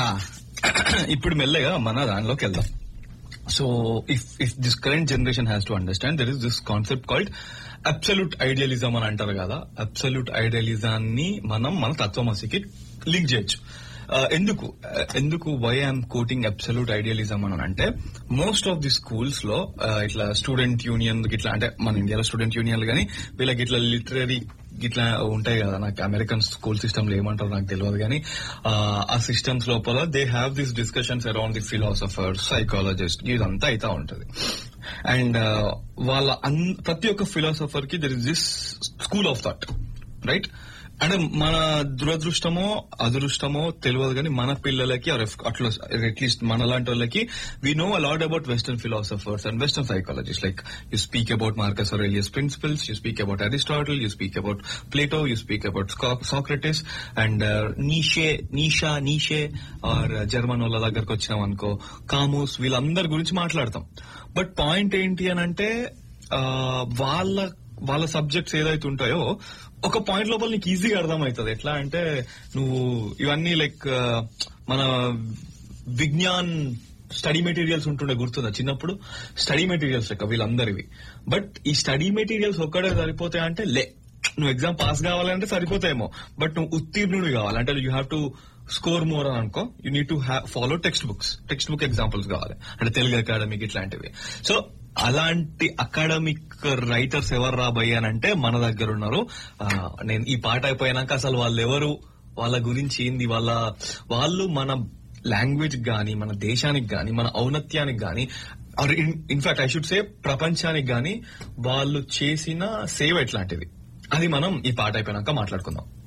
yeah ఇప్పుడు మెల్లగా మన దానిలోకి వెళ్దాం so if if this current generation has to understand there is this concept called absolute idealism అని అంటారు కదా అబ్సల్యూట్ ఐడియలిజాన్ని మనం మన తత్వమసికి లింక్ చేయొచ్చు Uh, ఎందుకు Uh, ఎందుకు why I'm quoting absolute idealism అని అంటే మోస్ట్ ఆఫ్ ది స్కూల్స్ లో uh, ఇట్లా స్టూడెంట్ యూనియన్ ఇట్లా అంటే మన ఇండియాలో స్టూడెంట్ యూనియన్లు కానీ వీళ్ళకి ఇట్లా లిటరీ ఇట్లా ఉంటాయి కదా నాకు అమెరికన్ స్కూల్ సిస్టమ్ లో ఏమంటారో నాకు తెలియదు కానీ ఆ సిస్టమ్స్ లోపల they have this discussions around the philosopher psychologist ఇదంతా అయితే ఉంటది అండ్ వాళ్ళ అన్- ప్రతి ఒక్క ఫిలాసఫర్ కి there is this school of thought right అంటే మన దురదృష్టమో అదృష్టమో తెలియదు కానీ మన పిల్లలకి or if అట్లా అట్లీస్ట్ మన లాంటి వాళ్ళకి we know a lot about western philosophers and western psychologist like you speak about Marcus Aurelius principles you speak about Aristotle you speak about Plato you speak about Socrates and Nietzsche Nietzsche Nietzsche are German వాళ్ళ దగ్గరకు వచ్చినాం అనుకో కామూస్ వీళ్ళందరి గురించి మాట్లాడతాం but point ఏంటి అని అంటే ఆ, వాళ్ళ వాళ్ళ సబ్జెక్ట్స్ ఏదైతే ఉంటాయో ఒక పాయింట్ లోపల నీకు ఈజీగా అర్థమవుతుంది ఎట్లా అంటే నువ్వు ఇవన్నీ లైక్ మన విజ్ఞాన్ స్టడీ మెటీరియల్స్ ఉంటుండే గుర్తుందా చిన్నప్పుడు స్టడీ మెటీరియల్స్ లెక్క వీళ్ళందరివి బట్ ఈ స్టడీ మెటీరియల్స్ ఒక్కడే సరిపోతాయి అంటే లే నువ్వు ఎగ్జామ్ పాస్ కావాలంటే సరిపోతాయేమో బట్ నువ్వు ఉత్తీర్ణుడు కావాలి అంటే you have to score more అని అనుకో you need to follow text books text book examples కావాలి అంటే తెలుగు అకాడమిక్ ఇట్లాంటివి సో అలాంటి అకాడమిక్ రైటర్స్ ఎవరు రాబోయానంటే మన దగ్గర ఉన్నారు ఆ, నేను ఈ పాట అయిపోయినాక అసలు వాళ్ళు ఎవరు వాళ్ళ గురించి ఏంది వాళ్ళ వాళ్ళు మన లాంగ్వేజ్ గాని మన దేశానికి గాని మన ఔన్నత్యానికి గాని ఇన్ఫాక్ట్ ఐ షుడ్ సే ప్రపంచానికి గాని వాళ్ళు చేసిన సేవ ఎట్లాంటిది అది మనం ఈ పాట అయిపోయినాక మాట్లాడుకుందాం